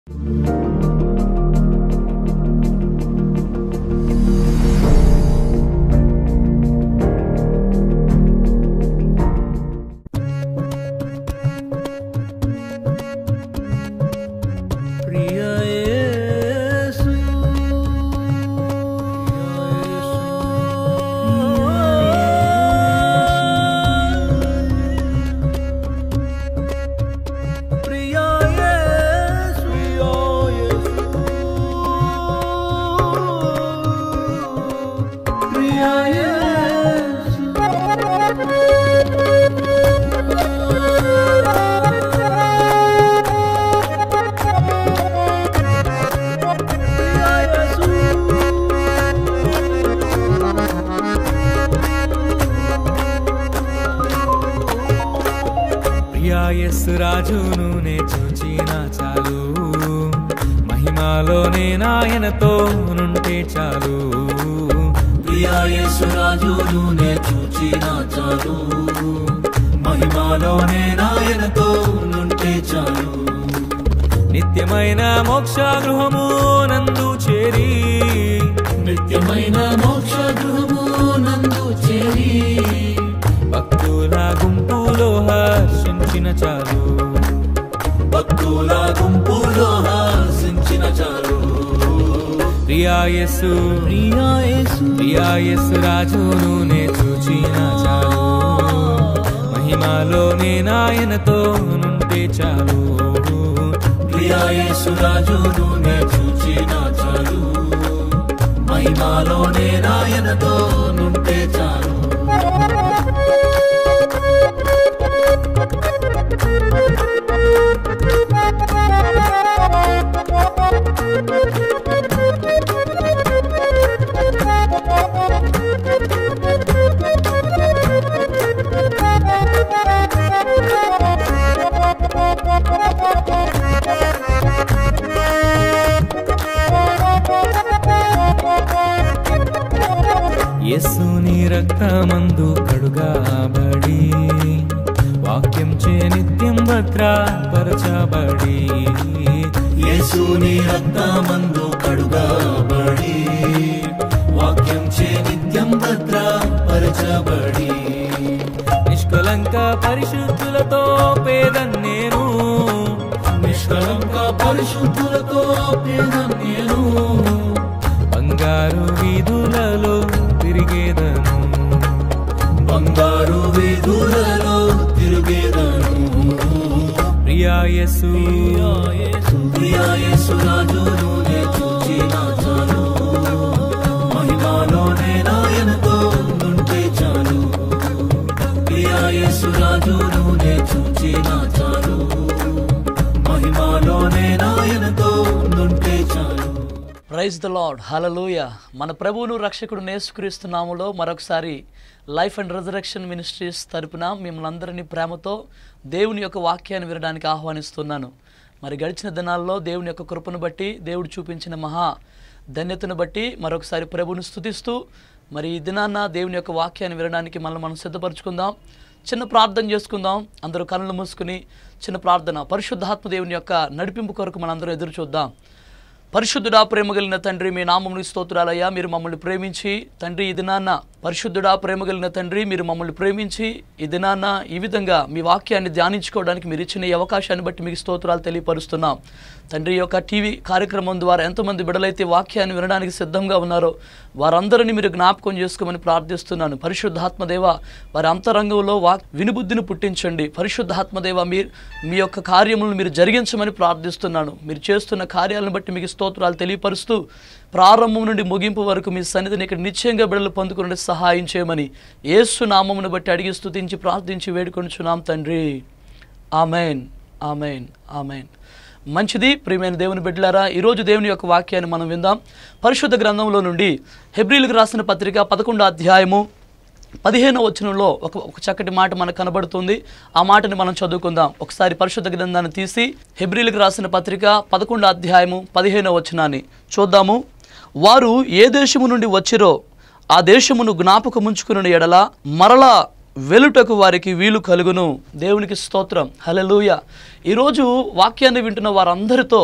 ప్రియ యేసు ప్రియ యేసు ప్రియ యేసు ప్రియ యేసు ప్రియాయస్సు రాజును నే చూచిన చాలు మహిమాలోనే నాయనతో నుంటే చాలు ప్రియాయేసురాజును నే చూచిన చాలు మహిమాలోనే నాయనతో నుంటే చాలు నిత్యమైన మోక్ష గృహము నందు చేరి నిత్యమైన మోక్ష గృహము నందు చేరి భక్తుల గుంపులో హర్షించిన చాలు భక్తుల గుంపులో హాసించిన చాలు ప్రియాయస్సు ప్రియాయేసు ప్రియాయస్సు రాజును నే చూచిన చాలు మహిమాలోనే నాయనతో నుంటే చాలు ప్రియాయేసురాజును నే చూచిన చాలు మహిమాలోనే నాయనతో నుంటే చాలు యేసుని రక్తమందు కడుగాబడి వాక్యం చే నిత్యం భద్రపరచబడి యేసుని రక్తమందు కడుగబడి వాక్యం చే నిత్యం భద్రపరచబడి నిష్కలంక పరిశుద్ధులతో పేదన్ నేను నిష్కలంక పరిశుద్ధులతో పేద నేను బంగారు వీధులలో తిరిగేదను బంగారు వీధులలో తిరుగేదను ప్రియాయసు ప్రియాయేసురాజును నే చూచిన చాలు మహిమాలోనే నాయనతో నుంటే చాలు ప్రియాయేసురాజును నే చూచిన చాలు మహిమాలోనే నాయనతో నుంటే చాలు ప్రైజ్ ద లాడ్ హలలుయ మన ప్రభువును రక్షకుడు నేసుక్రీస్తున్నాములో మరొకసారి లైఫ్ అండ్ రిజరక్షన్ మినిస్ట్రీస్ తరపున మిమ్మల్ని అందరినీ ప్రేమతో దేవుని యొక్క వాక్యాన్ని వినడానికి ఆహ్వానిస్తున్నాను మరి గడిచిన దినాల్లో దేవుని యొక్క కృపను బట్టి దేవుడు చూపించిన మహా ధన్యతను బట్టి మరొకసారి ప్రభువును స్తుతిస్తూ మరి ఈ దినాన్న దేవుని యొక్క వాక్యాన్ని వినడానికి మనల్ని మనం సిద్ధపరచుకుందాం చిన్న ప్రార్థన చేసుకుందాం అందరూ కళ్ళు మూసుకుని చిన్న ప్రార్థన పరిశుద్ధాత్మ దేవుని యొక్క నడిపింపు కొరకు మనందరం ఎదురు చూద్దాం పరిశుద్ధుడా ప్రేమ కలిగిన తండ్రి మీ నామముని స్తోత్రాలయ్యా మీరు మమ్మల్ని ప్రేమించి తండ్రి ఈ దినాన్న పరిశుద్ధుడా ప్రేమ కలిగిన తండ్రి మీరు మమ్మల్ని ప్రేమించి ఈ దినాన్న ఈ విధంగా మీ వాక్యాన్ని ధ్యానించుకోవడానికి మీరు ఇచ్చిన ఈ అవకాశాన్ని బట్టి మీకు స్తోత్రాలు తెలియపరుస్తున్నాం తండ్రి ఈ యొక్క టీవీ కార్యక్రమం ద్వారా ఎంతమంది బిడలైతే వాక్యాన్ని వినడానికి సిద్ధంగా ఉన్నారో వారందరినీ మీరు జ్ఞాపకం చేసుకోమని ప్రార్థిస్తున్నాను పరిశుద్ధాత్మదేవ వారి అంతరంగంలో వాక్ వినుబుద్ధిని పుట్టించండి పరిశుద్ధాత్మదేవ మీ మీ యొక్క కార్యములను మీరు జరిగించమని ప్రార్థిస్తున్నాను మీరు చేస్తున్న కార్యాలను బట్టి మీకు స్తోత్రాలు తెలియపరుస్తూ ప్రారంభం నుండి ముగింపు వరకు మీ సన్నిధిని ఇక్కడ నిశ్చయంగా బిడలు పొందుకునే సహాయం చేయమని యేసు నామమును బట్టి అడిగి స్తుతించి ప్రార్థించి వేడుకొనుచున్నాం తండ్రి ఆమెన్ ఆమెన్ ఆమెన్ మంచిది ప్రియమైన దేవుని బిడ్డలారా ఈరోజు దేవుని యొక్క వాక్యాన్ని మనం విందాం పరిశుద్ధ గ్రంథంలో నుండి హెబ్రిలకు రాసిన పత్రిక పదకొండో అధ్యాయము పదిహేనవ వచనంలో ఒక ఒక చక్కటి మాట మనకు కనబడుతుంది ఆ మాటని మనం చదువుకుందాం ఒకసారి పరిశుద్ధ గ్రంథాన్ని తీసి హెబ్రిలకు రాసిన పత్రిక పదకొండో అధ్యాయము పదిహేనవ వచనాన్ని చూద్దాము వారు ఏ దేశము నుండి వచ్చిరో ఆ దేశమును జ్ఞాపకముంచుకుని ఎడల మరలా వెలుటకు వారికి వీలు కలుగును దేవునికి స్తోత్రం హలలుయ ఈరోజు వాక్యాన్ని వింటున్న వారందరితో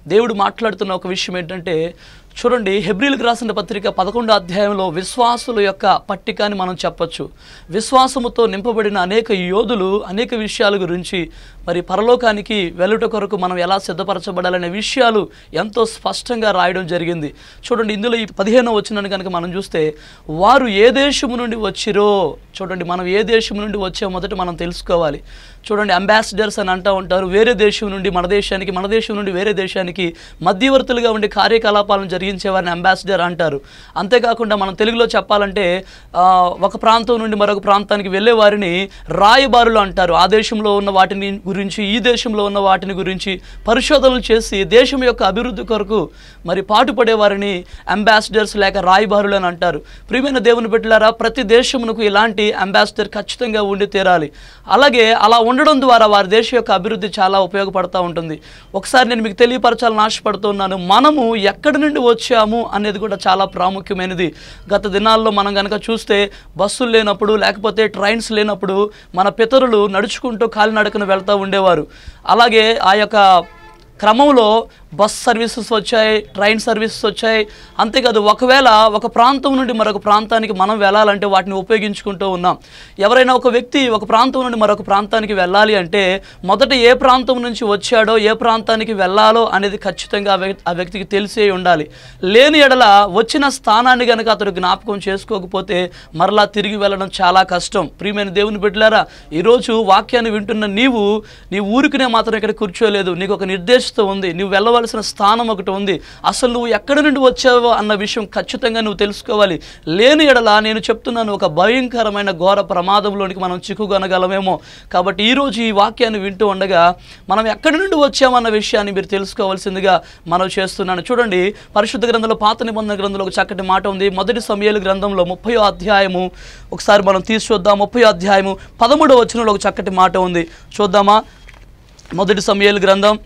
దేవుడు మాట్లాడుతున్న ఒక విషయం ఏంటంటే చూడండి హెబ్రిల్కి రాసిన పత్రిక పదకొండో అధ్యాయంలో విశ్వాసుల యొక్క పట్టిక అని మనం చెప్పొచ్చు విశ్వాసముతో నింపబడిన అనేక యోధులు అనేక విషయాల గురించి మరి పరలోకానికి వెళ్ళుట కొరకు మనం ఎలా సిద్ధపరచబడాలనే విషయాలు ఎంతో స్పష్టంగా రాయడం జరిగింది చూడండి ఇందులో ఈ పదిహేనో వచ్చినని కనుక మనం చూస్తే వారు ఏ దేశము నుండి వచ్చిరో చూడండి మనం ఏ దేశం నుండి వచ్చామో మొదట మనం తెలుసుకోవాలి చూడండి అంబాసిడర్స్ అని అంటూ ఉంటారు వేరే దేశం నుండి మన దేశానికి మన దేశం నుండి వేరే దేశానికి మధ్యవర్తులుగా ఉండే కార్యకలాపాలను జరిగించే వారిని అంబాసిడర్ అంటారు అంతేకాకుండా మనం తెలుగులో చెప్పాలంటే ఆ, ఒక ప్రాంతం నుండి మరొక ప్రాంతానికి వెళ్ళే వారిని రాయబారులు అంటారు ఆ దేశంలో ఉన్న వాటిని గురించి ఈ దేశంలో ఉన్న వాటిని గురించి పరిశోధనలు చేసి దేశం యొక్క అభివృద్ధి కొరకు మరి పాటుపడే వారిని అంబాసిడర్స్ లేక రాయబారులు అని అంటారు ప్రియమైన దేవుని బిడ్డలారా ప్రతి దేశమునకు ఇలాంటి అంబాసిడర్ ఖచ్చితంగా ఉండి తీరాలి అలాగే అలా ఉండడం ద్వారా వారి దేశం యొక్క అభివృద్ధి చాలా ఉపయోగపడుతూ ఉంటుంది ఒకసారి నేను మీకు తెలియపరచాలని ఆశపడుతున్నాను మనము ఎక్కడి నుండి వచ్చాము అనేది కూడా చాలా ప్రాముఖ్యమైనది గత దినాల్లో మనం కనుక చూస్తే బస్సులు లేనప్పుడు లేకపోతే ట్రైన్స్ లేనప్పుడు మన పితరులు నడుచుకుంటూ కాలినడకన వెళ్తూ ఉండేవారు అలాగే ఆ యొక్క క్రమంలో బస్ సర్వీసెస్ వచ్చాయి ట్రైన్ సర్వీసెస్ వచ్చాయి అంతేకాదు ఒకవేళ ఒక ప్రాంతం నుండి మరొక ప్రాంతానికి మనం వెళ్ళాలంటే వాటిని ఉపయోగించుకుంటూ ఉన్నాం ఎవరైనా ఒక వ్యక్తి ఒక ప్రాంతం నుండి మరొక ప్రాంతానికి వెళ్ళాలి అంటే మొదట ఏ ప్రాంతం నుంచి వచ్చాడో ఏ ప్రాంతానికి వెళ్ళాలో అనేది ఖచ్చితంగా ఆ వ్యక్తి ఆ వ్యక్తికి తెలిసే ఉండాలి లేని ఎడల వచ్చిన స్థానాన్ని కనుక అతడు జ్ఞాపకం చేసుకోకపోతే మరలా తిరిగి వెళ్ళడం చాలా కష్టం ప్రియమైన దేవుని బిడ్డలారా ఈరోజు వాక్యాన్ని వింటున్న నీవు నీ ఊరికినే మాత్రం ఇక్కడ కూర్చోలేదు నీకు ఒక నిర్దేశిత ఉంది నువ్వు వెళ్ళవలసిన స్థానం ఒకటి ఉంది అసలు నువ్వు ఎక్కడి నుండి వచ్చావో అన్న విషయం ఖచ్చితంగా నువ్వు తెలుసుకోవాలి లేని ఎడల నేను చెప్తున్నాను ఒక భయంకరమైన ఘోర ప్రమాదంలోనికి మనం చిక్కుకొనగలమేమో కాబట్టి ఈరోజు ఈ వాక్యాన్ని వింటూ ఉండగా మనం ఎక్కడి నుండి వచ్చామన్న విషయాన్ని మీరు తెలుసుకోవాల్సిందిగా మనం చేస్తున్నాను చూడండి పరిశుద్ధ గ్రంథంలో పాత నిబంధన గ్రంథంలో ఒక చక్కటి మాట ఉంది మొదటి సమయాలు గ్రంథంలో ముప్పయో అధ్యాయము ఒకసారి మనం తీసి చూద్దాం ముప్పయో అధ్యాయము పదమూడవ వచనంలో ఒక చక్కటి మాట ఉంది చూద్దామా మొదటి సమయాలు గ్రంథం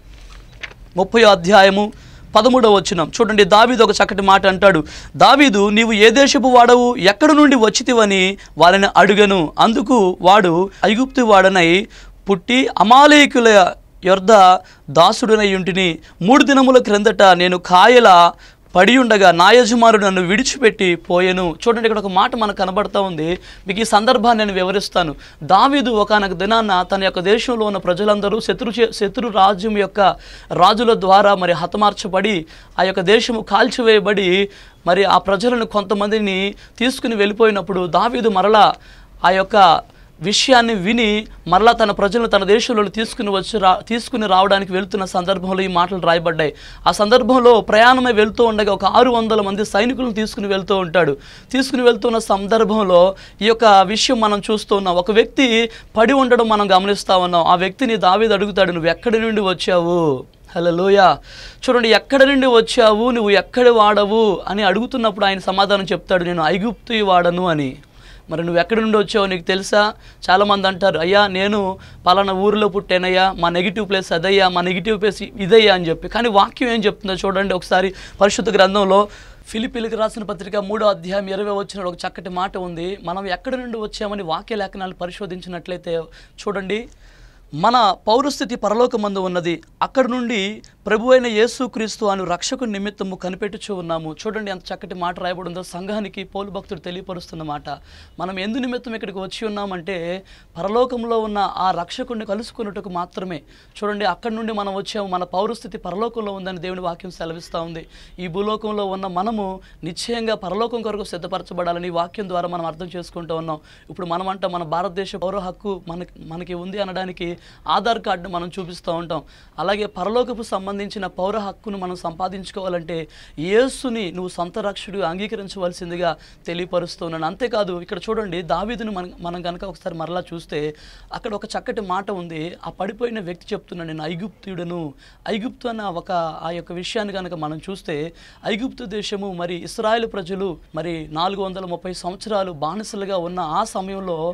ముప్పై అధ్యాయము పదమూడవ వచనం చూడండి దావీదు ఒక చక్కటి మాట అంటాడు దావీదు నీవు ఏ దేశపు వాడవు ఎక్కడి నుండి వచ్చితివని వారిని అడుగను అందుకు వాడు ఐగుప్తు వాడనై పుట్టి అమాలేకుల యొర్ద దాసుడనై ఉంటిని మూడు దినముల క్రిందట నేను కాయల పడి ఉండగా నా యజమానుడు నన్ను విడిచిపెట్టి పోయెను చూడండి ఇక్కడ ఒక మాట మనకు కనబడతా ఉంది మీకు ఈ సందర్భాన్ని నేను వివరిస్తాను దావీదు ఒకనొక దినాన్న తన యొక్క దేశంలో ఉన్న ప్రజలందరూ శత్రు చే- శత్రు రాజ్యం యొక్క రాజుల ద్వారా మరి హతమార్చబడి ఆ యొక్క దేశము కాల్చివేయబడి మరి ఆ ప్రజలను కొంతమందిని తీసుకుని వెళ్ళిపోయినప్పుడు దావీదు మరలా ఆ యొక్క విషయాన్ని విని మరలా తన ప్రజలను తన దేశంలో తీసుకుని వచ్చి రా తీసుకుని రావడానికి వెళ్తున్న సందర్భంలో ఈ మాటలు రాయబడ్డాయి ఆ సందర్భంలో ప్రయాణమై వెళ్తూ ఉండగా ఒక ఆరు వందల మంది సైనికులను తీసుకుని వెళ్తూ ఉంటాడు తీసుకుని వెళ్తున్న సందర్భంలో ఈ యొక్క విషయం మనం చూస్తూ ఉన్నాం ఒక వ్యక్తి పడి ఉండడం మనం గమనిస్తా ఉన్నాం ఆ వ్యక్తిని దావీదు అడుగుతాడు నువ్వు ఎక్కడి నుండి వచ్చావు హలోయ చూడండి ఎక్కడి నుండి వచ్చావు నువ్వు ఎక్కడి వాడవు అని అడుగుతున్నప్పుడు ఆయన సమాధానం చెప్తాడు నేను ఐగుప్తు వాడను అని మరి నువ్వు ఎక్కడి నుండి వచ్చావో నీకు తెలుసా చాలామంది అంటారు అయ్యా నేను పలానా ఊరిలో పుట్టానయ్యా మా నెగిటివ్ ప్లేస్ అదయ్యా మా నెగిటివ్ ప్లేస్ ఇదయ్యా అని చెప్పి కానీ వాక్యం ఏం చెప్తుందో చూడండి ఒకసారి పరిశుద్ధ గ్రంథంలో ఫిలిపిలికి రాసిన పత్రిక మూడో అధ్యాయం ఇరవై వచ్చిన ఒక చక్కటి మాట ఉంది మనం ఎక్కడి నుండి వచ్చామని వాక్య లేఖనాలు పరిశోధించినట్లయితే చూడండి మన పౌరస్థితి పరలోకమందు ఉన్నది అక్కడ నుండి ప్రభు అయిన యేసుక్రీస్తు అను రక్షకు నిమిత్తము కనిపెట్టుచూ ఉన్నాము చూడండి ఎంత చక్కటి మాట రాయబడిందో సంఘానికి పౌలు భక్తుడు తెలియపరుస్తున్న మాట మనం ఎందు నిమిత్తం ఇక్కడికి వచ్చి ఉన్నామంటే పరలోకంలో ఉన్న ఆ రక్షకుడిని కలుసుకున్నట్టుకు మాత్రమే చూడండి అక్కడి నుండి మనం వచ్చాము మన పౌరస్థితి పరలోకంలో ఉందని దేవుని వాక్యం సెలవిస్తూ ఉంది ఈ భూలోకంలో ఉన్న మనము నిశ్చయంగా పరలోకం కొరకు సిద్ధపరచబడాలని ఈ వాక్యం ద్వారా మనం అర్థం చేసుకుంటూ ఉన్నాం ఇప్పుడు మనం అంట మన భారతదేశ పౌర హక్కు మనకి మనకి ఉంది అనడానికి ఆధార్ కార్డును మనం చూపిస్తూ ఉంటాం అలాగే పరలోకపు సంబంధించిన పౌర హక్కును మనం సంపాదించుకోవాలంటే యేసుని నువ్వు సొంత రక్షుడు అంగీకరించవలసిందిగా తెలియపరుస్తున్నాను అంతేకాదు ఇక్కడ చూడండి దావీదును మనం మనం కనుక ఒకసారి మరలా చూస్తే అక్కడ ఒక చక్కటి మాట ఉంది ఆ పడిపోయిన వ్యక్తి చెప్తున్నాను నేను ఐగుప్తుడను ఐగుప్తు అన్న ఒక ఆ యొక్క విషయాన్ని కనుక మనం చూస్తే ఐగుప్తు దేశము మరి ఇస్రాయేల్ ప్రజలు మరి నాలుగు వందల ముప్పై సంవత్సరాలు బానిసలుగా ఉన్న ఆ సమయంలో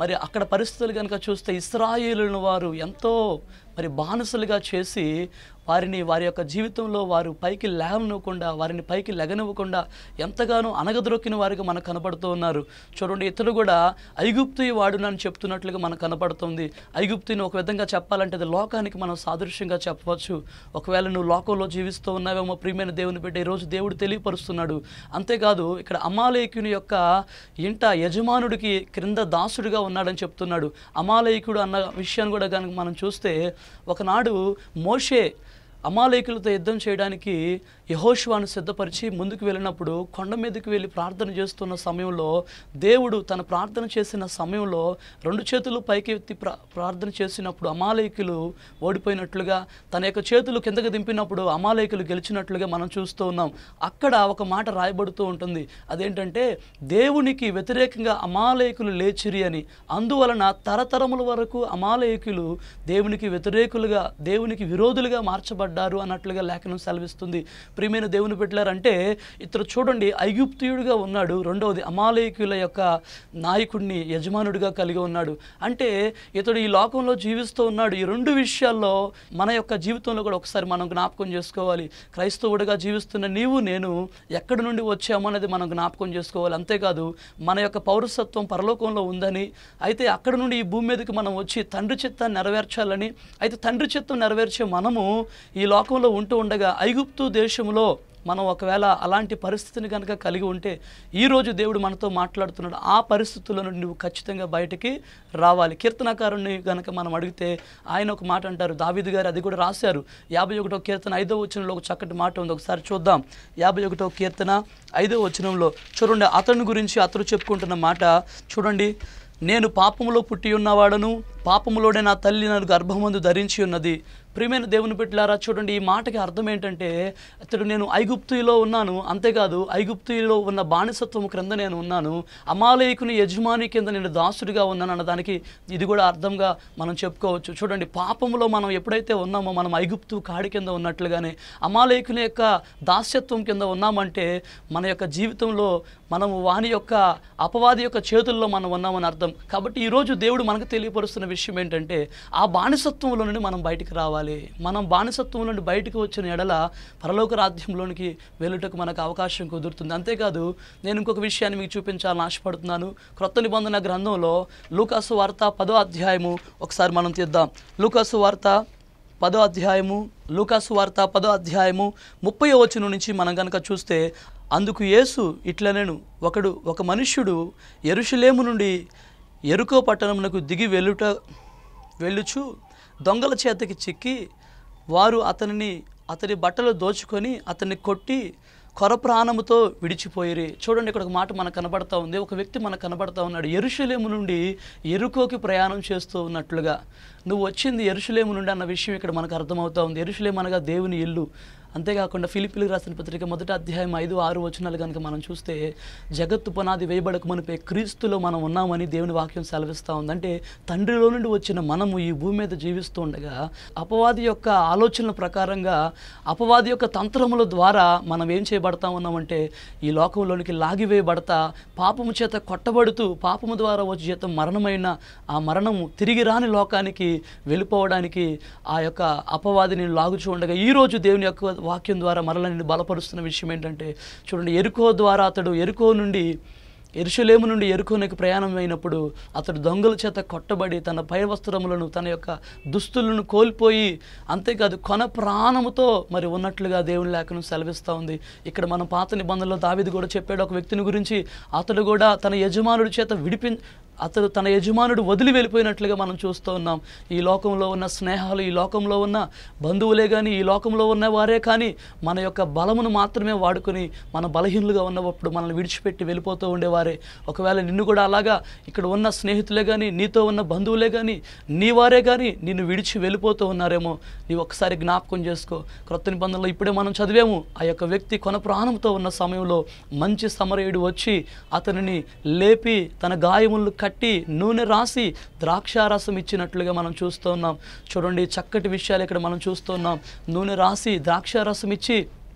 మరి అక్కడ పరిస్థితులు కనుక చూస్తే ఇస్రాయేలును వారు ఎంతో మరి బానిసలుగా చేసి వారిని వారి యొక్క జీవితంలో వారు పైకి లేవనివ్వకుండా వారిని పైకి లెగనివ్వకుండా ఎంతగానో అనగదొక్కిన వారికి మనకు కనపడుతూ ఉన్నారు చూడండి ఇతడు కూడా ఐగుప్తు వాడునని చెప్తున్నట్లుగా మనకు కనపడుతుంది ఐగుప్తుని ఒక విధంగా చెప్పాలంటే అది లోకానికి మనం సాదృశ్యంగా చెప్పవచ్చు ఒకవేళ నువ్వు లోకంలో జీవిస్తూ ఉన్నావేమో ప్రియమైన దేవుని బిడ్డ ఈరోజు దేవుడు తెలియపరుస్తున్నాడు అంతేకాదు ఇక్కడ అమాలేకుని యొక్క ఇంట యజమానుడికి క్రింద దాసుడిగా ఉన్నాడని చెప్తున్నాడు అమాలేకుడు అన్న విషయాన్ని కూడా కనుక మనం చూస్తే ఒకనాడు మోషే అమాలేకులతో యుద్ధం చేయడానికి యహోష్వాను సిద్ధపరిచి ముందుకు వెళ్ళినప్పుడు కొండ మీదకి వెళ్ళి ప్రార్థన చేస్తున్న సమయంలో దేవుడు తన ప్రార్థన చేసిన సమయంలో రెండు చేతులు పైకి ఎత్తి ప్రా ప్రార్థన చేసినప్పుడు అమాలేకులు ఓడిపోయినట్లుగా తన యొక్క చేతులు కిందకి దింపినప్పుడు అమాలేకులు గెలిచినట్లుగా మనం చూస్తూ ఉన్నాం అక్కడ ఒక మాట రాయబడుతూ ఉంటుంది అదేంటంటే దేవునికి వ్యతిరేకంగా అమాలేకులు లేచిరి అని అందువలన తరతరముల వరకు అమాలేకులు దేవునికి వ్యతిరేకులుగా దేవునికి విరోధులుగా మార్చబడ్డారు అన్నట్లుగా లేఖనం సెలవిస్తుంది ప్రియమైన దేవుని పెట్టారంటే ఇతడు చూడండి ఐగుప్తియుడిగా ఉన్నాడు రెండవది అమాలేకుల యొక్క నాయకుడిని యజమానుడిగా కలిగి ఉన్నాడు అంటే ఇతడు ఈ లోకంలో జీవిస్తూ ఉన్నాడు ఈ రెండు విషయాల్లో మన యొక్క జీవితంలో కూడా ఒకసారి మనం జ్ఞాపకం చేసుకోవాలి క్రైస్తవుడిగా జీవిస్తున్న నీవు నేను ఎక్కడి నుండి వచ్చాము అనేది మనం జ్ఞాపకం చేసుకోవాలి అంతేకాదు మన యొక్క పౌరసత్వం పరలోకంలో ఉందని అయితే అక్కడ నుండి ఈ భూమి మీదకి మనం వచ్చి తండ్రి చిత్తాన్ని నెరవేర్చాలని అయితే తండ్రి చిత్తం నెరవేర్చే మనము ఈ లోకంలో ఉంటూ ఉండగా ఐగుప్తు దేశంలో మనం ఒకవేళ అలాంటి పరిస్థితిని కనుక కలిగి ఉంటే ఈరోజు దేవుడు మనతో మాట్లాడుతున్నాడు ఆ పరిస్థితుల్లో నుండి నువ్వు ఖచ్చితంగా బయటికి రావాలి కీర్తనకారుని కనుక మనం అడిగితే ఆయన ఒక మాట అంటారు దావీదు గారు అది కూడా రాశారు యాభై ఒకటో కీర్తన ఐదో వచనంలో ఒక చక్కటి మాట ఉంది ఒకసారి చూద్దాం యాభై ఒకటో కీర్తన ఐదో వచనంలో చూడండి అతని గురించి అతడు చెప్పుకుంటున్న మాట చూడండి నేను పాపములో పుట్టి ఉన్నవాడను పాపములోనే నా తల్లి నన్ను గర్భమందు ధరించి ఉన్నది ప్రియమైన దేవుని పెట్టారా చూడండి ఈ మాటకి అర్థం ఏంటంటే అతడు నేను ఐగుప్తులో ఉన్నాను అంతేకాదు ఐగుప్తులో ఉన్న బానిసత్వం క్రింద నేను ఉన్నాను అమాలయకుని యజమాని కింద నేను దాసుడిగా ఉన్నాను అన్న దానికి ఇది కూడా అర్థంగా మనం చెప్పుకోవచ్చు చూడండి పాపములో మనం ఎప్పుడైతే ఉన్నామో మనం ఐగుప్తు కాడి కింద ఉన్నట్లుగానే అమాలయకుని యొక్క దాస్యత్వం కింద ఉన్నామంటే మన యొక్క జీవితంలో మనము వాని యొక్క అపవాది యొక్క చేతుల్లో మనం ఉన్నామని అర్థం కాబట్టి ఈరోజు దేవుడు మనకు తెలియపరుస్తున్న విషయం ఏంటంటే ఆ బానిసత్వంలో నుండి మనం బయటికి రావాలి మనం బానిసత్వం నుండి బయటకు వచ్చిన ఎడల పరలోక రాజ్యంలోనికి వెళ్ళుటకు మనకు అవకాశం కుదురుతుంది అంతేకాదు నేను ఇంకొక విషయాన్ని మీకు చూపించాలని ఆశపడుతున్నాను క్రొత్త నిబంధన గ్రంథంలో లూకాసు వార్త పదో అధ్యాయము ఒకసారి మనం తీద్దాం లూకాసు వార్త పదో అధ్యాయము లూకాసు వార్త పదో అధ్యాయము ముప్పై వచనం నుంచి మనం కనుక చూస్తే అందుకు యేసు ఇట్లనెను ఒకడు ఒక మనుష్యుడు ఎరుషులేము నుండి ఎరుకో పట్టణమునకు దిగి వెళ్ళుట వెళ్ళుచు దొంగల చేతకి చిక్కి వారు అతనిని అతని బట్టలు దోచుకొని అతన్ని కొట్టి కొర ప్రాణముతో విడిచిపోయిరి చూడండి ఇక్కడ ఒక మాట మనకు కనబడతా ఉంది ఒక వ్యక్తి మనకు కనబడతా ఉన్నాడు ఎరుషలేము నుండి ఎరుకోకి ప్రయాణం చేస్తూ ఉన్నట్లుగా నువ్వు వచ్చింది ఎరుషలేము నుండి అన్న విషయం ఇక్కడ మనకు అర్థమవుతా ఉంది ఎరుషలేం అనగా దేవుని ఇల్లు అంతేకాకుండా ఫిలిపిలకు రాసిన పత్రిక మొదటి అధ్యాయం ఐదు ఆరు వచనాలు కనుక మనం చూస్తే జగత్తు పునాది వేయబడక మునిపే క్రీస్తులో మనం ఉన్నామని దేవుని వాక్యం సెలవిస్తూ ఉంది అంటే తండ్రిలో నుండి వచ్చిన మనము ఈ భూమి మీద జీవిస్తూ ఉండగా అపవాది యొక్క ఆలోచనల ప్రకారంగా అపవాది యొక్క తంత్రముల ద్వారా మనం ఏం చేయబడతా ఉన్నామంటే ఈ లోకంలోనికి లాగివేయబడతా పాపము చేత కొట్టబడుతూ పాపము ద్వారా వచ్చే చేత మరణమైన ఆ మరణము తిరిగి రాని లోకానికి వెళ్ళిపోవడానికి ఆ యొక్క అపవాదిని లాగుచూ ఉండగా ఈరోజు దేవుని యొక్క వాక్యం ద్వారా మరల నిన్ను బలపరుస్తున్న విషయం ఏంటంటే చూడండి ఎరుకో ద్వారా అతడు ఎరుకో నుండి ఎరుషలేము నుండి ఎరుకోనికి ప్రయాణం అయినప్పుడు అతడు దొంగల చేత కొట్టబడి తన పై వస్త్రములను తన యొక్క దుస్తులను కోల్పోయి అంతేకాదు కొన ప్రాణముతో మరి ఉన్నట్లుగా దేవుని లేఖనం సెలవిస్తూ ఉంది ఇక్కడ మన పాత నిబంధనలో దావిది కూడా చెప్పాడు ఒక వ్యక్తిని గురించి అతడు కూడా తన యజమానుడి చేత విడిపి అతడు తన యజమానుడు వదిలి వెళ్ళిపోయినట్లుగా మనం చూస్తూ ఉన్నాం ఈ లోకంలో ఉన్న స్నేహాలు ఈ లోకంలో ఉన్న బంధువులే కానీ ఈ లోకంలో ఉన్న వారే కానీ మన యొక్క బలమును మాత్రమే వాడుకొని మన బలహీనులుగా ఉన్నప్పుడు మనల్ని విడిచిపెట్టి వెళ్ళిపోతూ ఉండేవారే ఒకవేళ నిన్ను కూడా అలాగా ఇక్కడ ఉన్న స్నేహితులే కానీ నీతో ఉన్న బంధువులే కానీ నీ వారే కానీ నిన్ను విడిచి వెళ్ళిపోతూ ఉన్నారేమో నీవు ఒకసారి జ్ఞాపకం చేసుకో క్రొత్త నిబంధనలో ఇప్పుడే మనం చదివాము ఆ యొక్క వ్యక్తి కొన ప్రాణంతో ఉన్న సమయంలో మంచి సమరయుడు వచ్చి అతనిని లేపి తన గాయములను కట్టి నూనె రాసి ద్రాక్షారసం ఇచ్చినట్లుగా మనం చూస్తూ ఉన్నాం చూడండి చక్కటి విషయాలు ఇక్కడ మనం చూస్తూ ఉన్నాం నూనె రాసి ద్రాక్షారసం ఇచ్చి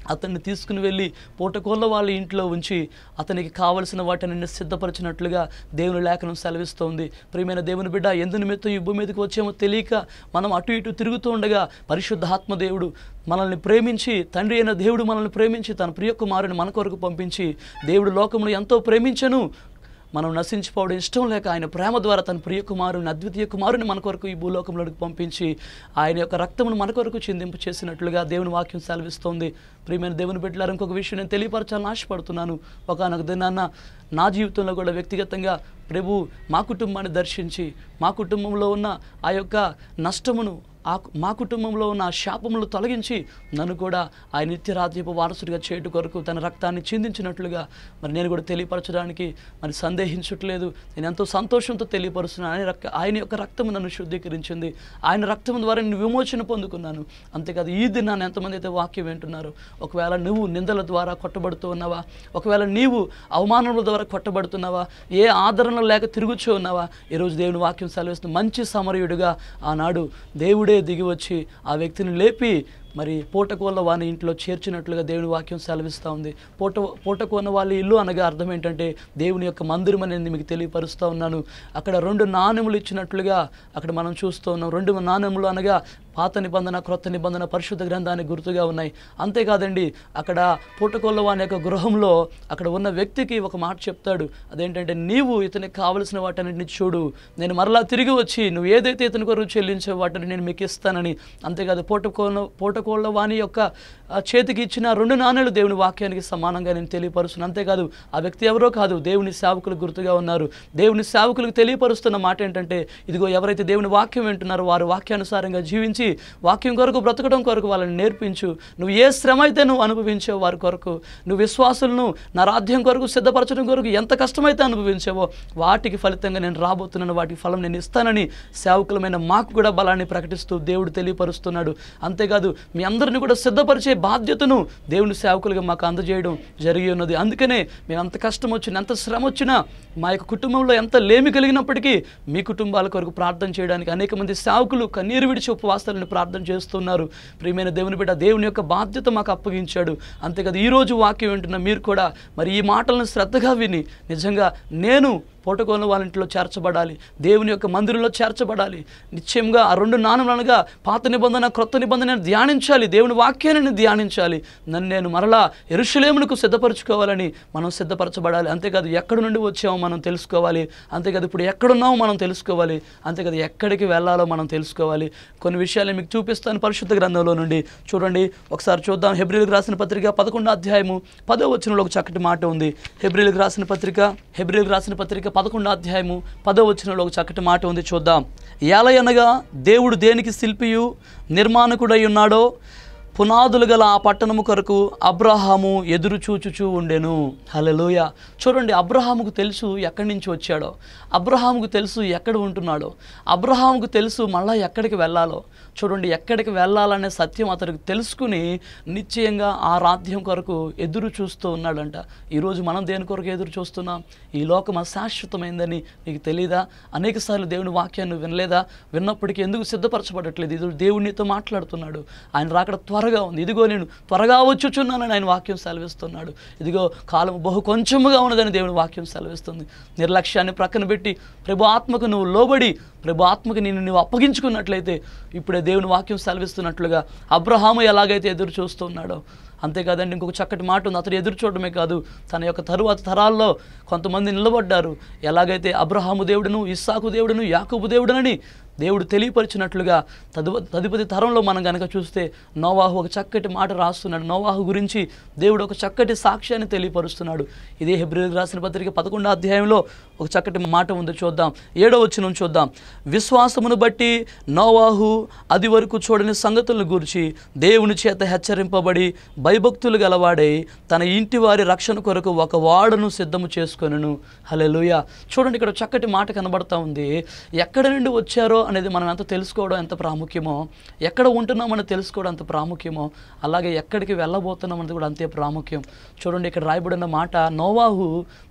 అతన్ని తీసుకుని వెళ్ళి పూటకోళ్ళ వాళ్ళ ఇంట్లో ఉంచి అతనికి కావలసిన వాటిని సిద్ధపరిచినట్లుగా దేవుని లేఖనం సెలవిస్తోంది ప్రియమైన దేవుని బిడ్డ ఎందు నిమిత్తం ఈ భూమి మీదకి వచ్చామో తెలియక మనం అటు ఇటు తిరుగుతూ ఉండగా పరిశుద్ధాత్మ దేవుడు మనల్ని ప్రేమించి తండ్రి అయిన దేవుడు మనల్ని ప్రేమించి తన ప్రియ కుమారుని మన కొరకు పంపించి దేవుడు లోకమును ఎంతో ప్రేమించను మనం నశించిపోవడం ఇష్టం లేక ఆయన ప్రేమ ద్వారా తన ప్రియ కుమారుని అద్వితీయ కుమారుని మన కొరకు ఈ భూలోకంలోకి పంపించి ఆయన యొక్క రక్తమును మన కొరకు చిందింపు చేసినట్లుగా దేవుని వాక్యం సెలవిస్తోంది ప్రియమైన దేవుని బిడ్డలారు ఇంకొక విషయం నేను తెలియపరచాలని ఆశపడుతున్నాను ఒకనొక దినాన్న నా జీవితంలో కూడా వ్యక్తిగతంగా ప్రభు మా కుటుంబాన్ని దర్శించి మా కుటుంబంలో ఉన్న ఆ యొక్క నష్టమును ఆ మా కుటుంబంలో ఉన్న ఆ శాపములు తొలగించి నన్ను కూడా ఆయన నిత్యరాజ్యపు వారసుడిగా చేయటు కొరకు తన రక్తాన్ని చిందించినట్లుగా మరి నేను కూడా తెలియపరచడానికి మరి సందేహించట్లేదు నేను ఎంతో సంతోషంతో తెలియపరుస్తున్నాను ఆయన రక్త ఆయన యొక్క రక్తము నన్ను శుద్ధీకరించింది ఆయన రక్తం ద్వారా నేను విమోచన పొందుకున్నాను అంతేకాదు ఈ దినాన్ని ఎంతమంది అయితే వాక్యం వింటున్నారు ఒకవేళ నువ్వు నిందల ద్వారా కొట్టబడుతూ ఉన్నావా ఒకవేళ నీవు అవమానముల ద్వారా కొట్టబడుతున్నావా ఏ ఆదరణ లేక తిరుగుచూ ఉన్నావా ఈరోజు దేవుని వాక్యం సెలవిస్తుంది మంచి సమరయుడిగా ఆనాడు దేవుడే దిగి వచ్చి ఆ వ్యక్తిని లేపి మరి పూటకోళ్ళ వాని ఇంట్లో చేర్చినట్లుగా దేవుని వాక్యం సెలవిస్తూ ఉంది పూట పూటకోన వాళ్ళ ఇల్లు అనగా అర్థం ఏంటంటే దేవుని యొక్క మందిరం అనేది మీకు తెలియపరుస్తూ ఉన్నాను అక్కడ రెండు నాణెములు ఇచ్చినట్లుగా అక్కడ మనం చూస్తూ ఉన్నాం రెండు నాణెములు అనగా పాత నిబంధన క్రొత్త నిబంధన పరిశుద్ధ గ్రంథానికి గుర్తుగా ఉన్నాయి అంతేకాదండి అక్కడ పూటకోళ్ళ వాని యొక్క గృహంలో అక్కడ ఉన్న వ్యక్తికి ఒక మాట చెప్తాడు అదేంటంటే నీవు ఇతనికి కావలసిన వాటన్నిటిని చూడు నేను మరలా తిరిగి వచ్చి నువ్వు ఏదైతే ఇతని కొరకు చెల్లించే వాటిని నేను మీకు ఇస్తానని అంతేకాదు పూటకోళ్ళ పూటకోళ్ళ వాని యొక్క ఆ, చేతికి ఇచ్చిన రెండు నాణేలు దేవుని వాక్యానికి సమానంగా నేను తెలియపరుస్తున్నాను అంతేకాదు ఆ వ్యక్తి ఎవరో కాదు దేవుని సేవకులు గుర్తుగా ఉన్నారు దేవుని సేవకులకు తెలియపరుస్తున్న మాట ఏంటంటే ఇదిగో ఎవరైతే దేవుని వాక్యం వింటున్నారో వారు వాక్యానుసారంగా జీవించి వాక్యం కొరకు బ్రతకడం కొరకు వాళ్ళని నేర్పించు నువ్వు ఏ శ్రమ అయితే నువ్వు అనుభవించావు వారి కొరకు నువ్వు విశ్వాసులను నా రాధ్యం కొరకు సిద్ధపరచడం కొరకు ఎంత కష్టమైతే అనుభవించావో వాటికి ఫలితంగా నేను రాబోతున్నాను వాటికి ఫలం నేను ఇస్తానని సేవకులమైన మాకు కూడా బలాన్ని ప్రకటిస్తూ దేవుడు తెలియపరుస్తున్నాడు అంతేకాదు మీ అందరిని కూడా సిద్ధపరిచే బాధ్యతను దేవుని సేవకులుగా మాకు అందజేయడం జరిగి ఉన్నది అందుకనే మేము ఎంత కష్టం వచ్చినా ఎంత శ్రమ వచ్చినా మా యొక్క కుటుంబంలో ఎంత లేమి కలిగినప్పటికీ మీ కుటుంబాల కొరకు ప్రార్థన చేయడానికి అనేక మంది సేవకులు కన్నీరు విడిచి ఉపవాసాలను ప్రార్థన చేస్తున్నారు ప్రియమైన దేవుని బిడ్డ దేవుని యొక్క బాధ్యత మాకు అప్పగించాడు అంతేకాదు ఈరోజు వాక్యం వింటున్న మీరు కూడా మరి ఈ మాటలను శ్రద్ధగా విని నిజంగా నేను పూటకోన వాళ్ళ ఇంట్లో చేర్చబడాలి దేవుని యొక్క మందిరంలో చేర్చబడాలి నిశ్చయంగా ఆ రెండు నాణములనగా పాత నిబంధన క్రొత్త నిబంధన నేను ధ్యానించాలి దేవుని వాక్యాన్ని నేను ధ్యానించాలి నన్ను నేను మరలా ఎరుషలేమునకు సిద్ధపరచుకోవాలని మనం సిద్ధపరచబడాలి అంతేకాదు ఎక్కడి నుండి వచ్చామో మనం తెలుసుకోవాలి అంతేకాదు ఇప్పుడు ఎక్కడున్నామో మనం తెలుసుకోవాలి అంతేకాదు ఎక్కడికి వెళ్ళాలో మనం తెలుసుకోవాలి కొన్ని విషయాలు మీకు చూపిస్తాను పరిశుద్ధ గ్రంథంలో నుండి చూడండి ఒకసారి చూద్దాం హెబ్రిల్కి రాసిన పత్రిక పదకొండో అధ్యాయము పదో వచనంలో ఒక చక్కటి మాట ఉంది హెబ్రిల్కి రాసిన పత్రిక హెబ్రిల్కి రాసిన పత్రిక పదకొండో అధ్యాయము పదో వచనంలో ఒక చక్కటి మాట ఉంది చూద్దాం ఏలయనగా దేవుడు దేనికి శిల్పియు నిర్మాణకుడై ఉన్నాడో పునాదులు గల ఆ పట్టణము కొరకు అబ్రహాము ఎదురు చూచుచూ ఉండెను హల్లెలూయా చూడండి అబ్రహాముకు తెలుసు ఎక్కడి నుంచి వచ్చాడో అబ్రహాముకు తెలుసు ఎక్కడ ఉంటున్నాడో అబ్రహాముకు తెలుసు మళ్ళా ఎక్కడికి వెళ్ళాలో చూడండి ఎక్కడికి వెళ్ళాలనే సత్యం అతనికి తెలుసుకుని నిశ్చయంగా ఆ రాధ్యం కొరకు ఎదురు చూస్తూ ఉన్నాడంట ఈరోజు మనం దేని కొరకు ఎదురు చూస్తున్నాం ఈ లోకం అశాశ్వతమైందని నీకు తెలియదా అనేకసార్లు దేవుని వాక్యాన్ని నువ్వు వినలేదా విన్నప్పటికీ ఎందుకు సిద్ధపరచబడట్లేదు ఇది దేవునితో మాట్లాడుతున్నాడు ఆయన రాకడ త్వరగా ఉంది ఇదిగో నేను త్వరగా వచ్చుచున్నానని ఆయన వాక్యం సెలవిస్తున్నాడు ఇదిగో కాలం బహు కొంచెముగా ఉన్నదని దేవుని వాక్యం సెలవిస్తుంది నిర్లక్ష్యాన్ని ప్రక్కన పెట్టి ప్రభు ఆత్మకు నువ్వు లోబడి ప్రభు ఆత్మకు నేను నువ్వు అప్పగించుకున్నట్లయితే ఇప్పుడే దేవుని వాక్యం సెలవిస్తున్నట్లుగా అబ్రహాము ఎలాగైతే ఎదురు చూస్తున్నాడో అంతేకాదండి ఇంకొక చక్కటి మాట ఉంది అతడు ఎదురు చూడడమే కాదు తన యొక్క తరువాత తరాల్లో కొంతమంది నిలబడ్డారు ఎలాగైతే అబ్రహాము దేవుడును ఇస్సాకు దేవుడును యాకూబు దేవుడునని దేవుడు తెలియపరిచినట్లుగా తదు తదుపరి తరంలో మనం కనుక చూస్తే నోవాహు ఒక చక్కటి మాట రాస్తున్నాడు నోవాహు గురించి దేవుడు ఒక చక్కటి సాక్ష్యాన్ని తెలియపరుస్తున్నాడు ఇదే హెబ్రిల్ రాసిన పత్రిక పదకొండో అధ్యాయంలో ఒక చక్కటి మాట ఉంది చూద్దాం ఏడో వచ్చిన చూద్దాం విశ్వాసమును బట్టి నోవాహు అది వరకు చూడని సంగతులను గురించి దేవుని చేత హెచ్చరింపబడి భయభక్తులు గలవాడై తన ఇంటి వారి రక్షణ కొరకు ఒక వాడను సిద్ధము చేసుకొనను హల్లెలూయా చూడండి ఇక్కడ చక్కటి మాట కనబడతా ఉంది ఎక్కడ నుండి వచ్చారో అనేది మనం ఎంత తెలుసుకోవడం ఎంత ప్రాముఖ్యమో ఎక్కడ ఉంటున్నామని తెలుసుకోవడం ఎంత ప్రాముఖ్యమో అలాగే ఎక్కడికి వెళ్ళబోతున్నాం అనేది కూడా అంతే ప్రాముఖ్యం చూడండి ఇక్కడ రాయబడిన మాట నోవాహు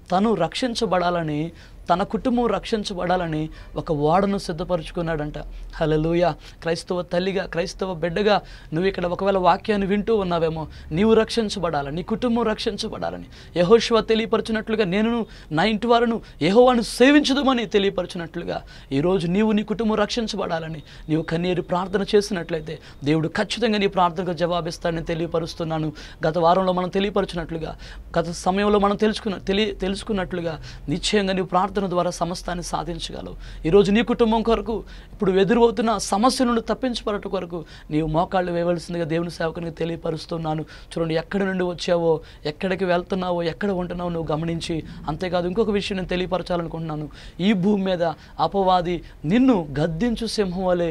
తను రక్షించబడాలని తన కుటుంబం రక్షించబడాలని ఒక ఓడను సిద్ధపరచుకున్నాడంట హలలుయ క్రైస్తవ తల్లిగా క్రైస్తవ బిడ్డగా నువ్వు ఇక్కడ ఒకవేళ వాక్యాన్ని వింటూ ఉన్నావేమో నీవు రక్షించబడాలని నీ కుటుంబం రక్షించబడాలని యహోశివ తెలియపరచినట్లుగా నేను నా ఇంటి వారును యహోవాను సేవించదుమని తెలియపరచినట్లుగా ఈరోజు నీవు నీ కుటుంబం రక్షించబడాలని నీవు కన్నీరు ప్రార్థన చేసినట్లయితే దేవుడు ఖచ్చితంగా నీ ప్రార్థనకు జవాబిస్తాడని తెలియపరుస్తున్నాను గత వారంలో మనం తెలియపరచినట్లుగా గత సమయంలో మనం తెలుసుకున్న తెలియ తెలుసుకున్నట్లుగా నిశ్చయంగా నీవు ప్రార్థన ద్వారా సమస్తాన్ని సాధించగలవు ఈరోజు నీ కుటుంబం కొరకు ఇప్పుడు ఎదురవుతున్న సమస్య నుండి తప్పించబడట కొరకు నీవు మోకాళ్ళు వేయవలసిందిగా దేవుని సేవకునికి తెలియపరుస్తున్నాను చూడండి ఎక్కడి నుండి వచ్చావో ఎక్కడికి వెళ్తున్నావో ఎక్కడ ఉంటున్నావో నువ్వు గమనించి అంతేకాదు ఇంకొక విషయం నేను తెలియపరచాలనుకుంటున్నాను ఈ భూమి మీద అపవాది నిన్ను గద్దించు సింహం వలె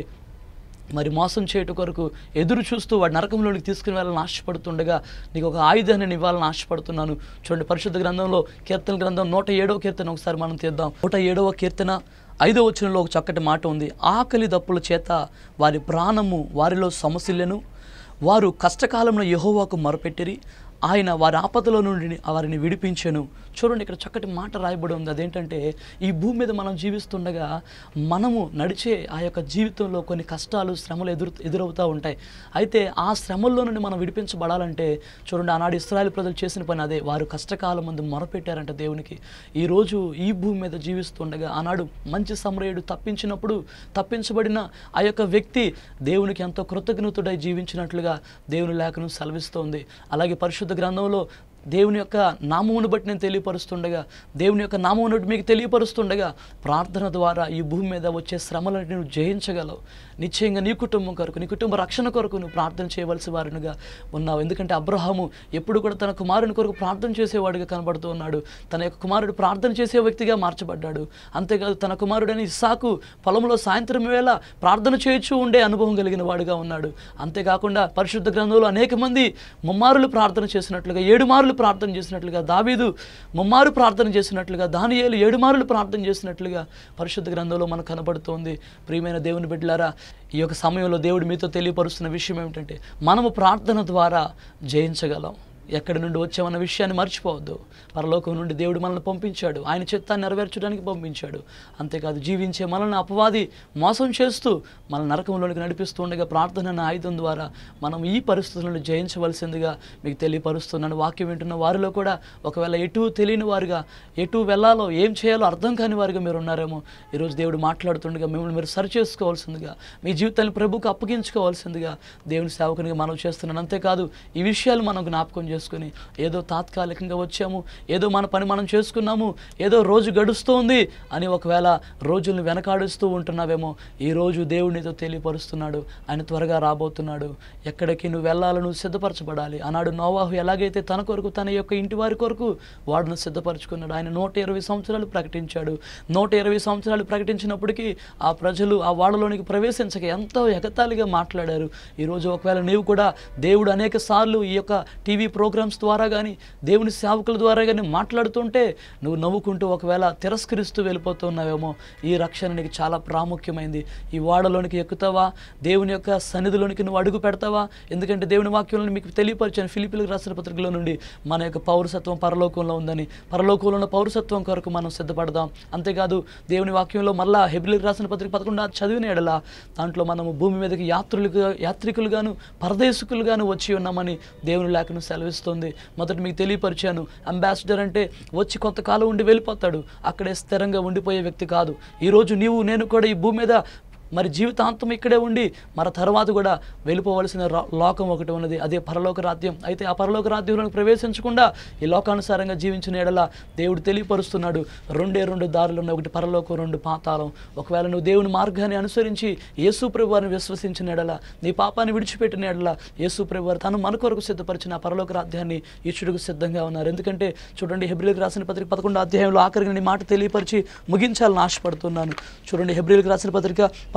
మరి మోసం చేయట కొరకు ఎదురు చూస్తూ వాడి నరకంలోనికి తీసుకుని వెళ్ళాలని ఆశపడుతుండగా నీకు ఒక ఆయుధాన్ని నేను ఇవ్వాలని ఆశపడుతున్నాను చూడండి పరిశుద్ధ గ్రంథంలో కీర్తన గ్రంథం నూట ఏడవ కీర్తన ఒకసారి మనం తీద్దాం నూట ఏడవ కీర్తన ఐదవ వచనంలో ఒక చక్కటి మాట ఉంది ఆకలి దప్పుల చేత వారి ప్రాణము వారిలో సమస్యలను వారు కష్టకాలంలో యెహోవాకు మొరపెట్టిరి ఆయన వారి ఆపదలో నుండి వారిని విడిపించెను చూడండి ఇక్కడ చక్కటి మాట రాయబడి ఉంది అదేంటంటే ఈ భూమి మీద మనం జీవిస్తుండగా మనము నడిచే ఆ యొక్క జీవితంలో కొన్ని కష్టాలు శ్రమలు ఎదురు ఎదురవుతూ ఉంటాయి అయితే ఆ శ్రమల్లో నుండి మనం విడిపించబడాలంటే చూడండి ఆనాడు ఇస్రాయల్ ప్రజలు చేసిన పని అదే వారు కష్టకాలం ముందు మొరపెట్టారంట దేవునికి ఈరోజు ఈ భూమి మీద జీవిస్తుండగా ఆనాడు మంచి సమరయుడు తప్పించినప్పుడు తప్పించబడిన ఆ యొక్క వ్యక్తి దేవునికి ఎంతో కృతజ్ఞతుడై జీవించినట్లుగా దేవుని లేఖను సెలవిస్తోంది అలాగే పరిశుద్ధ గ్రంథంలో దేవుని యొక్క నామమును బట్టి నేను తెలియపరుస్తుండగా దేవుని యొక్క నామమును బట్టి మీకు తెలియపరుస్తుండగా ప్రార్థన ద్వారా ఈ భూమి మీద వచ్చే శ్రమలను నువ్వు జయించగలవు నిశ్చయంగా నీ కుటుంబం కొరకు నీ కుటుంబ రక్షణ కొరకు నువ్వు ప్రార్థన చేయవలసి వారినిగా ఉన్నావు ఎందుకంటే అబ్రహాము ఎప్పుడు కూడా తన కుమారుని కొరకు ప్రార్థన చేసేవాడిగా కనబడుతూ ఉన్నాడు తన యొక్క కుమారుడు ప్రార్థన చేసే వ్యక్తిగా మార్చబడ్డాడు అంతేకాదు తన కుమారుడని ఇస్సాకు పొలంలో సాయంత్రం వేళ ప్రార్థన చేయొచ్చు ఉండే అనుభవం కలిగిన వాడుగా ఉన్నాడు అంతేకాకుండా పరిశుద్ధ గ్రంథంలో అనేక మంది ముమ్మారులు ప్రార్థన చేసినట్లుగా ఏడు మారులు ప్రార్థన చేసినట్లుగా దావీదు ముమ్మారు ప్రార్థన చేసినట్లుగా దానియేలు ఏడు మారులు ప్రార్థన చేసినట్లుగా పరిశుద్ధ గ్రంథంలో మనకు కనబడుతోంది ప్రియమైన దేవుని బిడ్డలారా ఈ యొక్క సమయంలో దేవుడు మీతో తెలియపరుస్తున్న విషయం ఏమిటంటే మనము ప్రార్థన ద్వారా జయించగలం ఎక్కడి నుండి వచ్చామన్న విషయాన్ని మర్చిపోవద్దు పరలోకం నుండి దేవుడు మనల్ని పంపించాడు ఆయన చిత్తాన్ని నెరవేర్చడానికి పంపించాడు అంతేకాదు జీవించే మనల్ని అపవాది మోసం చేస్తూ మన నరకంలోనికి నడిపిస్తూ ఉండగా ప్రార్థన అనే ఆయుధం ద్వారా మనం ఈ పరిస్థితులను జయించవలసిందిగా మీకు తెలియపరుస్తున్నాను వాక్యం వింటున్న వారిలో కూడా ఒకవేళ ఎటు తెలియని వారుగా ఎటు వెళ్ళాలో ఏం చేయాలో అర్థం కాని వారిగా మీరు ఉన్నారేమో ఈరోజు దేవుడు మాట్లాడుతుండగా మిమ్మల్ని మీరు సరి చేసుకోవాల్సిందిగా మీ జీవితాన్ని ప్రభుకు అప్పగించుకోవాల్సిందిగా దేవుని సేవకునిగా మనం చేస్తున్నాను అంతేకాదు ఈ విషయాలు మనం జ్ఞాపకం చేసుకుని ఏదో తాత్కాలికంగా వచ్చాము ఏదో మన పని మనం చేసుకున్నాము ఏదో రోజు గడుస్తోంది అని ఒకవేళ రోజుల్ని వెనకాడుస్తూ ఉంటున్నావేమో ఈ రోజు దేవుడు నీతో తెలియపరుస్తున్నాడు ఆయన త్వరగా రాబోతున్నాడు ఎక్కడికి నువ్వు వెళ్ళాలో నువ్వు సిద్ధపరచబడాలి ఆనాడు నోవాహు ఎలాగైతే తన కొరకు తన యొక్క ఇంటి వారి కొరకు వాడును సిద్ధపరచుకున్నాడు ఆయన నూట ఇరవై సంవత్సరాలు ప్రకటించాడు నూట ఇరవై సంవత్సరాలు ప్రకటించినప్పటికీ ఆ ప్రజలు ఆ వాడలోనికి ప్రవేశించక ఎంతో ఎగతాళిగా మాట్లాడారు ఈరోజు ఒకవేళ నీవు కూడా దేవుడు అనేక సార్లు ఈ యొక్క టీవీ ప్రోగ్రామ్స్ ద్వారా కానీ దేవుని సేవకుల ద్వారా కానీ మాట్లాడుతుంటే నువ్వు నవ్వుకుంటూ ఒకవేళ తిరస్కరిస్తూ వెళ్ళిపోతున్నావేమో ఈ రక్షణ నీకు చాలా ప్రాముఖ్యమైంది ఈ వాడలోనికి ఎక్కుతావా దేవుని యొక్క సన్నిధిలోనికి నువ్వు అడుగు పెడతావా ఎందుకంటే దేవుని వాక్యంలో మీకు తెలియపరిచాను ఫిలిపిలకు రాసిన పత్రికలో నుండి మన యొక్క పౌరసత్వం పరలోకంలో ఉందని పరలోకంలో ఉన్న పౌరసత్వం కొరకు మనం సిద్ధపడదాం అంతేకాదు దేవుని వాక్యంలో మళ్ళా హెబ్రిలకు రాసిన పత్రిక పదకొండు చదివిన ఎడల దాంట్లో మనము భూమి మీదకి యాత్రులుగా యాత్రికులుగాను పరదేశకులుగాను వచ్చి ఉన్నామని దేవుని లేఖను సెలవిస్తుంది మొదట మీకు తెలియపరిచాను అంబాసిడర్ అంటే వచ్చి కొంతకాలం ఉండి వెళ్ళిపోతాడు అక్కడే స్థిరంగా ఉండిపోయే వ్యక్తి కాదు ఈరోజు నీవు నేను కూడా ఈ భూమి మీద మరి జీవితాంతం ఇక్కడే ఉండి మరి తర్వాత కూడా వెళ్ళిపోవలసిన రా- లోకం ఒకటి ఉన్నది అదే పరలోక రాజ్యం అయితే ఆ పరలోక రాజ్యంలోకి ప్రవేశించకుండా ఈ లోకానుసారంగా జీవించిన ఎడల దేవుడు తెలియపరుస్తున్నాడు రెండే రెండు దారులు ఉన్నాయి ఒకటి పరలోకం రెండు పాతాళం ఒకవేళ నువ్వు దేవుని మార్గాన్ని అనుసరించి యేసు ప్రభువారిని విశ్వసించిన ఎడల నీ పాపాన్ని విడిచిపెట్టిన ఎడల యేసు ప్రభువారు తను మన కొరకు సిద్ధపరిచిన ఆ పరలోక రాజ్యాన్ని ఇచ్చుడుకు సిద్ధంగా ఉన్నారు ఎందుకంటే చూడండి హెబ్రిల్కి రాసిన పత్రిక పదకొండు అధ్యాయంలో ఆఖరికి నేను ఈ మాట తెలియపరిచి ముగించాలని ఆశపడుతున్నాను చూడండి హెబ్రిల్కి రాసిన పత్రిక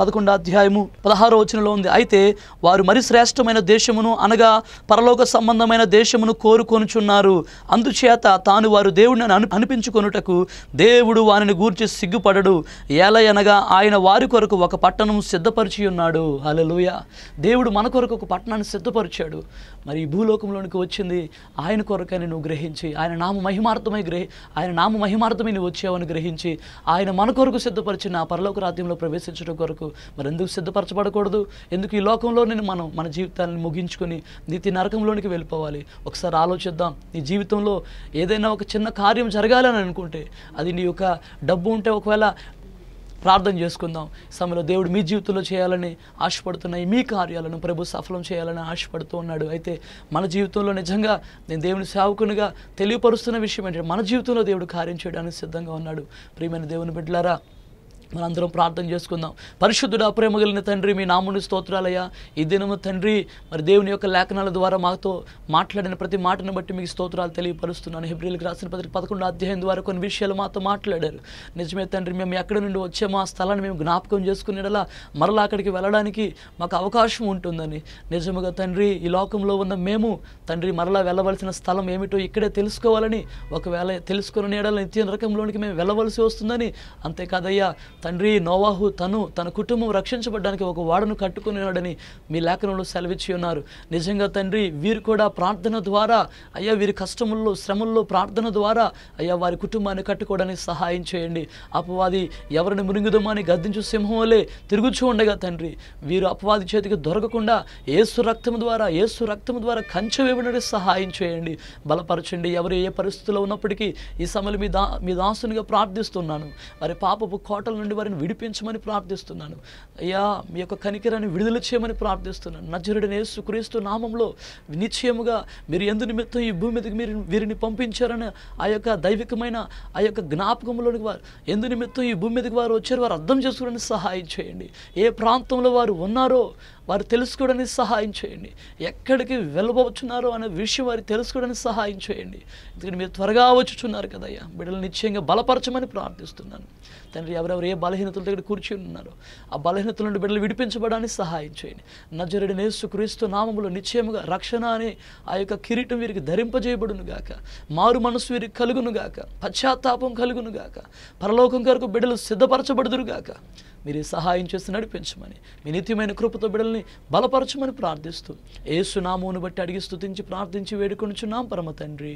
పదకొండో అధ్యాయము పదహారో వచనంలో ఉంది అయితే వారు మరి శ్రేష్టమైన దేశమును అనగా పరలోక సంబంధమైన దేశమును కోరుకొనుచున్నారు అందుచేత తాను వారు దేవుడిని అను అనిపించుకొనుటకు దేవుడు వారిని గూర్చి సిగ్గుపడడు ఏలయనగా ఆయన వారి కొరకు ఒక పట్టణం సిద్ధపరిచి ఉన్నాడు హల్లెలూయ దేవుడు మన కొరకు ఒక పట్టణాన్ని సిద్ధపరిచాడు మరి ఈ భూలోకంలోనికి వచ్చింది ఆయన కొరకని నువ్వు గ్రహించి ఆయన నామ మహిమార్థమై గ్రహి ఆయన నామ మహిమార్థమై నువ్వు వచ్చావని గ్రహించి ఆయన మన కొరకు సిద్ధపరిచిన ఆ పరలోక రాజ్యంలో ప్రవేశించడం కొరకు మరి ఎందుకు సిద్ధపరచబడకూడదు ఎందుకు ఈ లోకంలో నేను మనం మన జీవితాన్ని ముగించుకొని నీతి నరకంలోనికి వెళ్ళిపోవాలి ఒకసారి ఆలోచిద్దాం నీ జీవితంలో ఏదైనా ఒక చిన్న కార్యం జరగాలని అనుకుంటే అది నీ యొక్క డబ్బు ఉంటే ఒకవేళ ప్రార్థన చేసుకుందాం ఈ సమయంలో దేవుడు మీ జీవితంలో చేయాలని ఆశపడుతున్న ఈ మీ కార్యాలను ప్రభు సఫలం చేయాలని ఆశపడుతూ ఉన్నాడు అయితే మన జీవితంలో నిజంగా నేను దేవుని సేవకునిగా తెలియపరుస్తున్న విషయం ఏంటంటే మన జీవితంలో దేవుడు కార్యం చేయడానికి సిద్ధంగా ఉన్నాడు ప్రియమైన దేవుని బిడ్డలారా మనందరం ప్రార్థన చేసుకుందాం పరిశుద్ధుడు ప్రేమ కలిగిన తండ్రి మీ నాముని స్తోత్రాలయ్యా ఈ దినము తండ్రి మరి దేవుని యొక్క లేఖనాల ద్వారా మాతో మాట్లాడిన ప్రతి మాటను బట్టి మీకు స్తోత్రాలు తెలియపరుస్తున్నాను హెబ్రిల్కి రాసిన పత్రిక పదకొండు అధ్యాయం ద్వారా కొన్ని విషయాలు మాతో మాట్లాడారు నిజమే తండ్రి మేము ఎక్కడి నుండి వచ్చామో ఆ స్థలాన్ని మేము జ్ఞాపకం చేసుకునేలా మరలా అక్కడికి వెళ్ళడానికి మాకు అవకాశం ఉంటుందని నిజముగా తండ్రి ఈ లోకంలో ఉన్న మేము తండ్రి మరలా వెళ్ళవలసిన స్థలం ఏమిటో ఇక్కడే తెలుసుకోవాలని ఒకవేళ తెలుసుకుని నీడల నిత్య నరకంలోనికి మేము వెళ్ళవలసి వస్తుందని అంతేకాదయ్యా తండ్రి నోవాహు తను తన కుటుంబం రక్షించబడడానికి ఒక వాడను కట్టుకున్నాడని మీ లేఖనంలో సెలవిచ్చి ఉన్నారు నిజంగా తండ్రి వీరు కూడా ప్రార్థన ద్వారా అయ్యా వీరి కష్టముల్లో శ్రమల్లో ప్రార్థన ద్వారా అయ్యా వారి కుటుంబాన్ని కట్టుకోవడానికి సహాయం చేయండి అపవాది ఎవరిని మురింగుదమని గద్దించు సింహం వలె తిరుగుచూ ఉండగా తండ్రి వీరు అపవాది చేతికి దొరకకుండా ఏసు రక్తం ద్వారా ఏసు రక్తం ద్వారా కంచె వేయడానికి సహాయం చేయండి బలపరచండి ఎవరు ఏ పరిస్థితిలో ఉన్నప్పటికీ ఈ సమయంలో మీ దా మీ దాసునిగా ప్రార్థిస్తున్నాను వారి పాపపు కోటల నుండి వారిని విడిపించమని ప్రార్థిస్తున్నాను అయ్యా మీ యొక్క కనికరాన్ని విడుదల చేయమని ప్రార్థిస్తున్నాను నజరుడిని యేసు క్రీస్తు నామంలో నిశ్చయముగా మీరు ఎందు నిమిత్తం ఈ భూమి మీదకి మీరు వీరిని పంపించారని ఆ యొక్క దైవికమైన ఆ యొక్క జ్ఞాపకంలోనికి వారు ఎందు నిమిత్తం ఈ భూమి మీదకి వారు వచ్చారు వారు అర్థం చేసుకోవడానికి సహాయం చేయండి ఏ ప్రాంతంలో వారు ఉన్నారో వారు తెలుసుకోవడానికి సహాయం చేయండి ఎక్కడికి వెళ్ళబోచున్నారో అనే విషయం వారు తెలుసుకోవడానికి సహాయం చేయండి ఎందుకంటే మీరు త్వరగా వచ్చుచున్నారు కదయ్యా బిడ్డలు నిశ్చయంగా బలపరచమని ప్రార్థిస్తున్నాను తండ్రి ఎవరెవరు ఏ బలహీనతల దగ్గర కూర్చుని ఉన్నారో ఆ బలహీనతల నుండి బిడ్డలు విడిపించబడడానికి సహాయం చేయండి నజరుడి నేసు క్రీస్తు నామములో నిశ్చయముగా రక్షణ అనే ఆ యొక్క కిరీటం వీరికి ధరింపజేయబడును గాక మారు మనసు వీరికి కలుగును గాక పశ్చాత్తాపం కలుగును గాక పరలోకం కొరకు బిడ్డలు సిద్ధపరచబడుదురు గాక మీరు ఈ సహాయం చేసి నడిపించమని మీ నిత్యమైన కృపతో బిడ్డల్ని బలపరచమని ప్రార్థిస్తూ ఏసు నామమును బట్టి అడిగి స్తుతించి ప్రార్థించి వేడుకొనుచున్నాం పరమ తండ్రి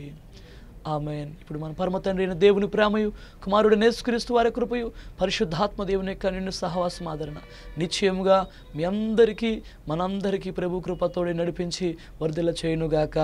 ఆమెన్ ఇప్పుడు మన పరమ తండ్రి అయిన దేవుని ప్రేమయు కుమారుడు నేసుక్రీస్తు వారి కృపయు పరిశుద్ధాత్మ దేవుని యొక్క నిన్ను సహవాసం ఆదరణ నిశ్చయముగా మీ అందరికీ మనందరికీ ప్రభు కృపతోడి నడిపించి వర్ధిల్ల చేయునుగాక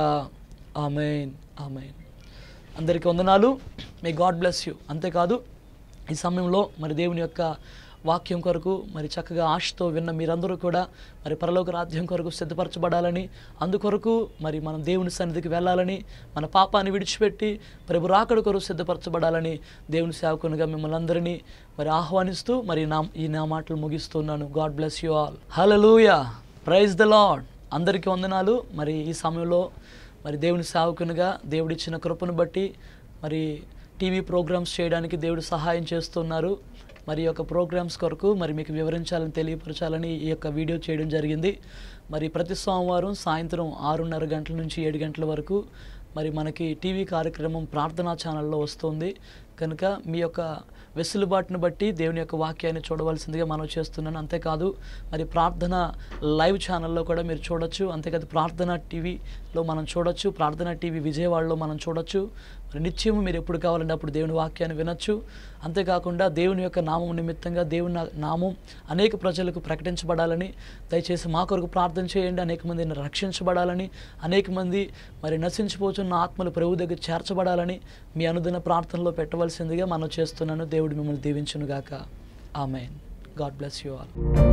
ఆమెన్ ఆమెన్ అందరికీ వందనాలు మే గాడ్ బ్లెస్ యూ అంతేకాదు ఈ సమయంలో మరి దేవుని యొక్క వాక్యం కొరకు మరి చక్కగా ఆశతో విన్న మీరందరూ కూడా మరి పరలోక రాజ్యం కొరకు సిద్ధపరచబడాలని అందుకొరకు మరి మనం దేవుని సన్నిధికి వెళ్ళాలని మన పాపాన్ని విడిచిపెట్టి ప్రభు రాకడ కొరకు సిద్ధపరచబడాలని దేవుని సేవకునిగా మిమ్మల్ని అందరినీ మరి ఆహ్వానిస్తూ మరి నా ఈ నా మాటలు ముగిస్తున్నాను God bless you all hallelujah praise the Lord అందరికీ వందనాలు మరి ఈ సమయంలో మరి దేవుని సేవకునిగా దేవుడిచ్చిన కృపను బట్టి మరి టీవీ ప్రోగ్రామ్స్ చేయడానికి దేవుడు సహాయం చేస్తున్నారు మరి ఈ యొక్క ప్రోగ్రామ్స్ కొరకు మరి మీకు వివరించాలని తెలియపరచాలని ఈ యొక్క వీడియో చేయడం జరిగింది మరి ప్రతి సోమవారం సాయంత్రం ఆరున్నర గంటల నుంచి ఏడు గంటల వరకు మరి మనకి టీవీ కార్యక్రమం ప్రార్థనా ఛానల్లో వస్తుంది కనుక మీ యొక్క వెసులుబాటును బట్టి దేవుని యొక్క వాక్యాన్ని చూడవలసిందిగా మనం చేస్తున్నాను అంతేకాదు మరి ప్రార్థన లైవ్ ఛానల్లో కూడా మీరు చూడొచ్చు అంతేకాదు ప్రార్థన టీవీలో మనం చూడొచ్చు ప్రార్థన టీవీ విజయవాడలో మనం చూడొచ్చు మరి నిత్యం మీరు ఎప్పుడు కావాలంటే అప్పుడు దేవుని వాక్యాన్ని వినొచ్చు అంతేకాకుండా దేవుని యొక్క నామం నిమిత్తంగా దేవుని నా- నామం అనేక ప్రజలకు ప్రకటించబడాలని దయచేసి మా కొరకు ప్రార్థన చేయండి అనేక మందిని రక్షించబడాలని అనేక మంది మరి నశించిపోతున్న ఆత్మలు ప్రభు దగ్గర చేర్చబడాలని మీ అనుదిన ప్రార్థనలో పెట్టవలసిందిగా మనం చేస్తున్నాను దేవుడు మిమ్మల్ని దీవించునుగాక amen God bless you all